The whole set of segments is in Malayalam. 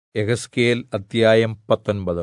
യെഹെസ്കേൽ അദ്ധ്യായം പത്തൊൻപത്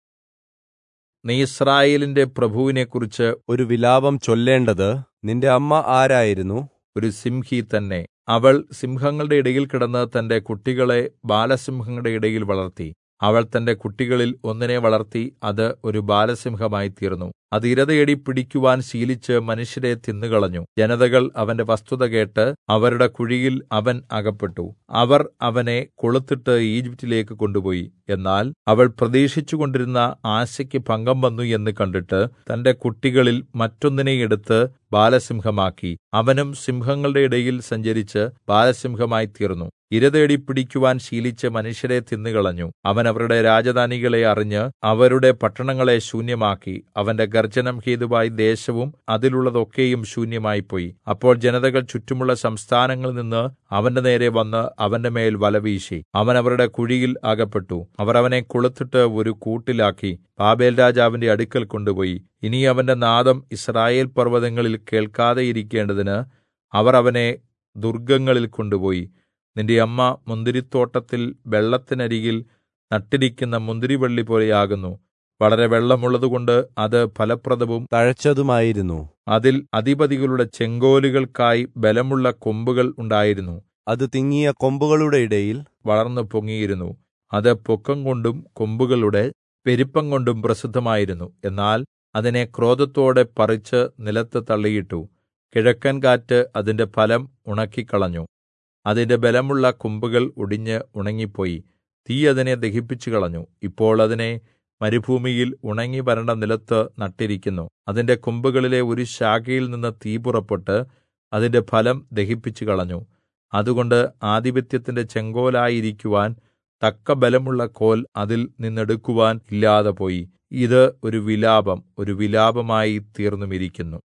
നീ യിസ്രായേലിന്റെ പ്രഭുവിനെക്കുറിച്ച് ഒരു വിലാപം ചൊല്ലേണ്ടത് നിന്റെ അമ്മ ആരായിരുന്നു ഒരു സിംഹി തന്നെ അവൾ സിംഹങ്ങളുടെ ഇടയിൽ കിടന്ന് തന്റെ കുട്ടികളെ ബാലസിംഹങ്ങളുടെ ഇടയിൽ വളർത്തി അവൾ തന്റെ കുട്ടികളിൽ ഒന്നിനെ വളർത്തി അത് ഒരു ബാലസിംഹമായിത്തീർന്നു അത് ഇരതേടി പിടിക്കുവാൻ ശീലിച്ച് മനുഷ്യരെ തിന്നുകളഞ്ഞു ജനതകൾ അവന്റെ വസ്തുത കേട്ട് അവരുടെ കുഴിയിൽ അവൻ അകപ്പെട്ടു അവർ അവനെ കൊളുത്തിട്ട് ഈജിപ്റ്റിലേക്ക് കൊണ്ടുപോയി എന്നാൽ അവൾ പ്രതീക്ഷിച്ചുകൊണ്ടിരുന്ന ആശയ്ക്ക് ഭംഗം വന്നു എന്ന് കണ്ടിട്ട് തന്റെ കുട്ടികളിൽ മറ്റൊന്നിനെ എടുത്ത് ബാലസിംഹമാക്കി അവനും സിംഹങ്ങളുടെ ഇടയിൽ സഞ്ചരിച്ച് ബാലസിംഹമായിത്തീർന്നു ഇരതേടി പിടിക്കുവാൻ ശീലിച്ച് മനുഷ്യരെ തിന്നുകളഞ്ഞു അവൻ അവരുടെ രാജധാനികളെ അറിഞ്ഞ് അവരുടെ പട്ടണങ്ങളെ ശൂന്യമാക്കി അവന്റെ ഗർജ്ജനം ഹേതുവായി ദേശവും അതിലുള്ളതൊക്കെയും ശൂന്യമായിപ്പോയി അപ്പോൾ ജനതകൾ ചുറ്റുമുള്ള സംസ്ഥാനങ്ങളിൽ നിന്ന് അവന്റെ നേരെ വന്ന് അവന്റെ മേൽ വലവീശി അവൻ അവരുടെ കുഴിയിൽ അകപ്പെട്ടു അവർ അവനെ കൊളുത്തിട്ട് ഒരു കൂട്ടിലാക്കി ബാബേൽ രാജാവിന്റെ അടുക്കൽ കൊണ്ടുപോയി ഇനി അവന്റെ നാദം യിസ്രായേൽ പർവ്വതങ്ങളിൽ കേൾക്കാതെയിരിക്കേണ്ടതിന് അവർ അവനെ ദുർഗ്ഗങ്ങളിൽ കൊണ്ടുപോയി നിന്റെ അമ്മ മുന്തിരിത്തോട്ടത്തിൽ വെള്ളത്തിനരികിൽ നട്ടിരിക്കുന്ന മുന്തിരിവള്ളി പോലെയാകുന്നു വളരെ വെള്ളമുള്ളതുകൊണ്ട് അത് ഫലപ്രദവും തഴച്ചതുമായിരുന്നു അതിൽ അധിപതികളുടെ ചെങ്കോലുകൾക്കായി ബലമുള്ള കൊമ്പുകൾ ഉണ്ടായിരുന്നു അത് തിങ്ങിയ കൊമ്പുകളുടെ ഇടയിൽ വളർന്നു പൊങ്ങിയിരുന്നു അത് പൊക്കം കൊണ്ടും കൊമ്പുകളുടെ പെരുപ്പം കൊണ്ടും പ്രസിദ്ധമായിരുന്നു എന്നാൽ അതിനെ ക്രോധത്തോടെ പറിച്ച് നിലത്ത് തള്ളിയിട്ടു കിഴക്കൻ കാറ്റ് അതിന്റെ ഫലം ഉണക്കിക്കളഞ്ഞു അതിന്റെ ബലമുള്ള കൊമ്പുകൾ ഒടിഞ്ഞ് ഉണങ്ങിപ്പോയി തീ അതിനെ ദഹിപ്പിച്ചു കളഞ്ഞു ഇപ്പോൾ അതിനെ മരുഭൂമിയിൽ ഉണങ്ങി വരണ്ട നിലത്ത് നട്ടിരിക്കുന്നു അതിന്റെ കൊമ്പുകളിലെ ഒരു ശാഖയിൽ നിന്ന് തീ പുറപ്പെട്ട് അതിന്റെ ഫലം ദഹിപ്പിച്ചു കളഞ്ഞു അതുകൊണ്ട് ആധിപത്യത്തിന്റെ ചെങ്കോലായിരിക്കുവാൻ തക്ക ബലമുള്ള കോൽ അതിൽ നിന്നെടുക്കുവാൻ ഇല്ലാതെ പോയി ഇത് ഒരു വിലാപം ഒരു വിലാപമായി തീർന്നുമിരിക്കുന്നു